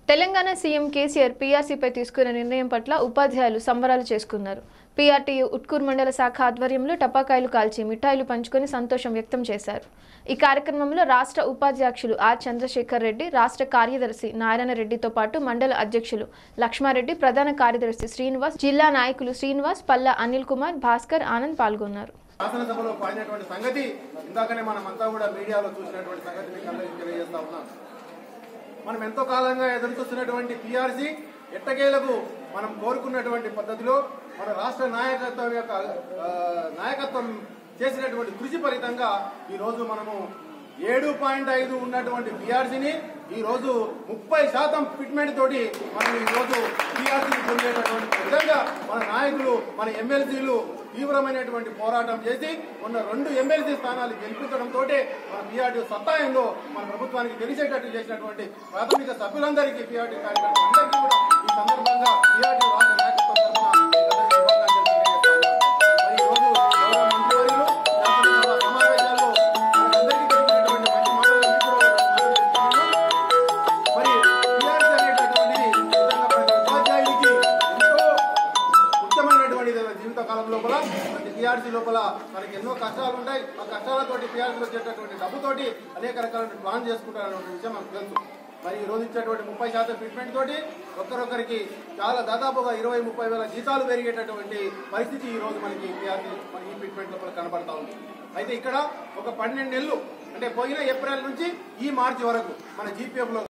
Telangana CM KCR పీఆర్సీపై తీసుకున్న నిర్ణయం పట్ల ఉపాధ్యాయులు సంబరాలు చేసుకున్నారు పీఆర్టీయూ ఉట్కూరు మండల శాఖ ఆధ్వర్యంలో టపాకాయలు కాల్చి మిఠాయిలు పంచుకొని సంతోషం వ్యక్తం చేశారు ఈ కార్యక్రమంలో రాష్ట్ర ఉపాధ్యక్షులు ఆర్ చంద్రశేఖర్ రెడ్డి రాష్ట్ర కార్యదర్శి నారాయణ రెడ్డితో పాటు మండల అధ్యక్షులు లక్ష్మారెడ్డి ప్రధాన కార్యదర్శి శ్రీనివాస్ జిల్లా నాయకులు శ్రీనివాస్ పల్లా అనిల్ కుమార్ భాస్కర్ ఆనంద్ పాల్గొన్నారు శాసనసభలో పాడినటువంటి సంగతి ఇందాకనే మనం అంతా కూడా మీడియాలో చూసినటువంటి సంగతి మీకు అందరికీ తెలియజేస్తా ఉన్నాం మనం ఎంతో కాలంగా ఎదురు చూస్తున్నటువంటి పిఆర్సీ ఎట్టకేలకు మనం కోరుకున్నటువంటి పద్ధతిలో మన రాష్ట్ర నాయకత్వం యొక్క ఆ, నాయకత్వం చేసినటువంటి కృషి ఫలితంగా ఈ రోజు మనము ఏడు పాయింట్ ఐదు ఉన్నటువంటి పిఆర్సీని ఈ రోజు ముప్పై శాతం ఫిట్మెంట్ తోటి మనం ఈ రోజు పిఆర్సీని పొందేటటువంటి విధంగా మన నాయకులు మన ఎమ్మెల్సీలు తీవ్రమైనటువంటి పోరాటం చేసి ఉన్న రెండు ఎమ్మెల్సీ స్థానాలు గెలిపించడం తోటే మన పిఆర్టీ సత్తాయంలో మన ప్రభుత్వానికి తెలిసేటట్టు చేసినటువంటి ప్రాథమిక సభ్యులందరికీ పిఆర్టీ కార్యకర్తలందరికీ కూడా ఈ సందర్భంగా పిఆర్టీ రాష్ట్ర నాయకత్వం తరఫున మీకందరికీ శుభాకాంక్షలు తెలియజేస్తా ఉన్నాను. మరి ఈ రోజు గౌరవ మంత్రివర్యులు శాసనసభ సమావేశాల్లో మనందరికీ తెలిసినటువంటి మంచి మాటలు మీకు కూడా తెలియజేస్తున్నాను. మరి పిఆర్సీ అనేటటువంటిది నిజంగా ప్రతి ఉపాధ్యాయుడికి ఎంతో ముఖ్యమైనటువంటి జీవిత కాలం లోపల ప్రతి పిఆర్సీ లోపల మనకి ఎన్నో కష్టాలు ఉంటాయి ఆ కష్టాలతోటి పిఆర్సీ వచ్చేటటువంటి డబ్బుతోటి అనేక రకాల ప్లాన్ చేసుకుంటారనే విషయం మనకు తెలుసు మరి ఈ రోజు ఇచ్చేటువంటి ముప్పై శాతం ట్రీట్మెంట్ తోటి ఒక్కరొక్కరికి చాలా దాదాపుగా ఇరవై ముప్పై వేల జీతాలు పెరిగేటటువంటి పరిస్థితి ఈ రోజు మనకి పిఆర్సీ మన ఈ ట్రీట్మెంట్ లోపల కనబడతా ఉంది అయితే ఇక్కడ ఒక పన్నెండు నెలలు అంటే పోయిన ఏప్రిల్ నుంచి ఈ మార్చి వరకు మన జీపీఎఫ్ లో